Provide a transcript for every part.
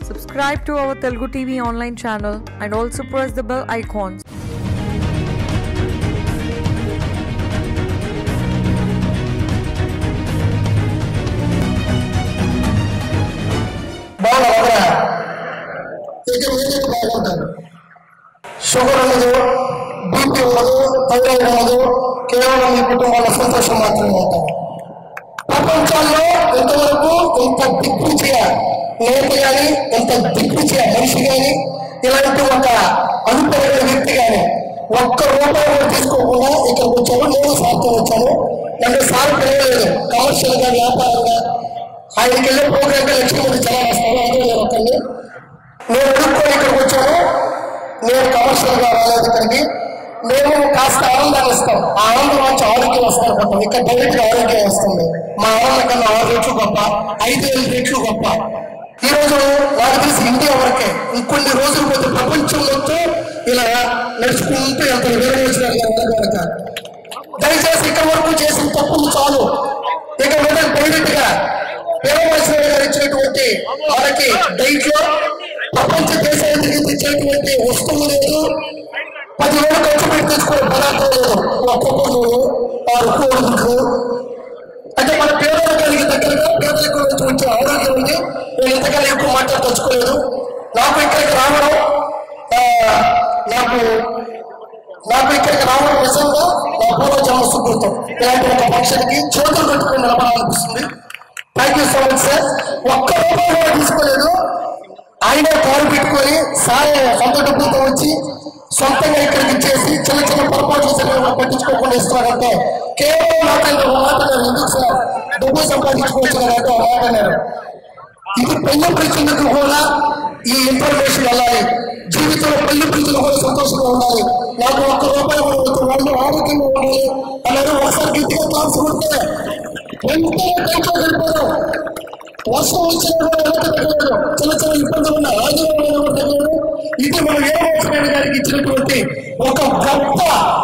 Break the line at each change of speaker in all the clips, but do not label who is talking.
Subscribe to our Telugu TV online channel and also press the bell icons.
బాగున్నారా ఇక్కడ ఏదైతే బాగుంటారు sugar ఉండదు బీపీ ఉండదు థైరాయిడ్ ఉండదు కేవలం మీ కుటుంబాల సంతోషం మాత్రమే ఉంటారు ప్రపంచంలో ఇంతవరకు ఇంత దిగ్విజయ నేత కానీ ఇంత దిగ్విజయ మనిషి కానీ ఇలాంటి ఒక అనుపరిగిన వ్యక్తి కానీ ఒక్క రూపాయి కూడా తీసుకోకుండా ఇక్కడికి వచ్చాను నేను సార్తో వచ్చాను నన్ను సార్ పిలవలేదు కమర్షియల్ గా వ్యాపారంగా ఆయనకి వెళ్ళే ప్రోగ్రామ్ లక్ష్మీ జనాలు వస్తాను అదే నేను ఒకరిని నేను అడుక్కొని ఇక్కడికి వచ్చాను నేను కమర్షియల్ గా రాలేదు ఇక్కడికి మేము కాస్త ఆనందాన్ని ఇస్తాం ఆ ఆనందం నుంచి ఆరోగ్యం వస్తారు గొప్ప ఇక్కడ డైరెక్ట్ గా ఆరోగ్యం వస్తుంది మా ఆనందం కన్నా ఆరు రెట్లు గొప్ప ఐదు వేల రెట్లు గొప్ప ఈ రోజు నాకు తెలిసి ఇండియా వరకే ఇంకొన్ని రోజులు పోతే ప్రపంచం మొత్తం ఇలా నడుచుకుంటూ వెళ్తారు వేరే వచ్చినారు వెనక దయచేసి ఇక్కడ వరకు చేసిన తప్పులు చాలు ఇక మీద డైరెక్ట్ గా పేరమేశ్వర గారు ఇచ్చినటువంటి మనకి డైట్ లో ప్రపంచ దేశానికి ఇచ్చేటువంటి వస్తువు లేదు పదివేలు ఖర్చు పెట్టి తెచ్చుకునే పదార్థం లేదు ఒక్కొక్కరు ఆరు కోడుకు అంటే మన పేదరికానికి దగ్గరగా పేదరికం నుంచి వచ్చే ఆరోగ్యం ఉంది నేను ఇంతకన్నా ఎక్కువ మాట్లాడి తెచ్చుకోలేదు నాకు ఇక్కడికి రావడం ఆ, నాకు నాకు ఇక్కడికి రావడం నిజంగా నా పూర్వ జన్మ సుకృతం ఇలాంటి ఒక ఫంక్షన్కి చేతులు పెట్టుకుని నిలబడాలనిపిస్తుంది thank you so much sir ఒక్క రూపాయి కూడా తీసుకోలేదు ఆయనే కారు పెట్టుకొని సార్ సొంత డబ్బులతో వచ్చి సొంతంగా ఇక్కడికి ఇచ్చేసి చిన్న చిన్న పొరపాట్లు సరిగ్గా పట్టించుకోకుండా ఇస్తున్నారంటే కేవలం మాట్లాడిన ఒక మాట అన్నారు ఎందుకు సార్ డబ్బు సంపాదించుకోవచ్చు కదా అంటే ఒక మాట అన్నారు ఇది పెళ్లి ప్రజలకు కూడా ఈ ఇన్ఫర్మేషన్ వెళ్ళాలి జీవితంలో పెళ్లి ప్రజలు కూడా సంతోషంగా ఉండాలి నాకు ఒక్క రూపాయి కూడా వద్దు వాళ్ళు ఆరోగ్యంగా ఉండాలి అన్నారు ఒకసారి గట్టిగా క్లాస్ కొడితే వెంటనే టైంలో వెళ్ళిపోతాం వర్షం వచ్చినా కూడా వెనక తగ్గలేదు చిన్న చిన్న ఇబ్బందులు ఉన్నాయి ఆరోగ్యమైన కూడా తగ్గలేదు ఇది మనం ఏ మోసమైన గారికి ఇచ్చినటువంటి ఒక గొప్ప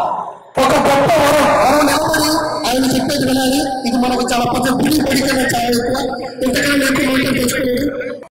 ఒక గొప్ప వరం మనం నిలబడి ఆయన చెప్పేది వినాలి ఇది మనకు చాలా పెద్ద గుడి పడికన్నా చాలా ఎక్కువ ఇంతకన్నా ఎక్కువ మాట్లాడి తెచ్చుకోలేదు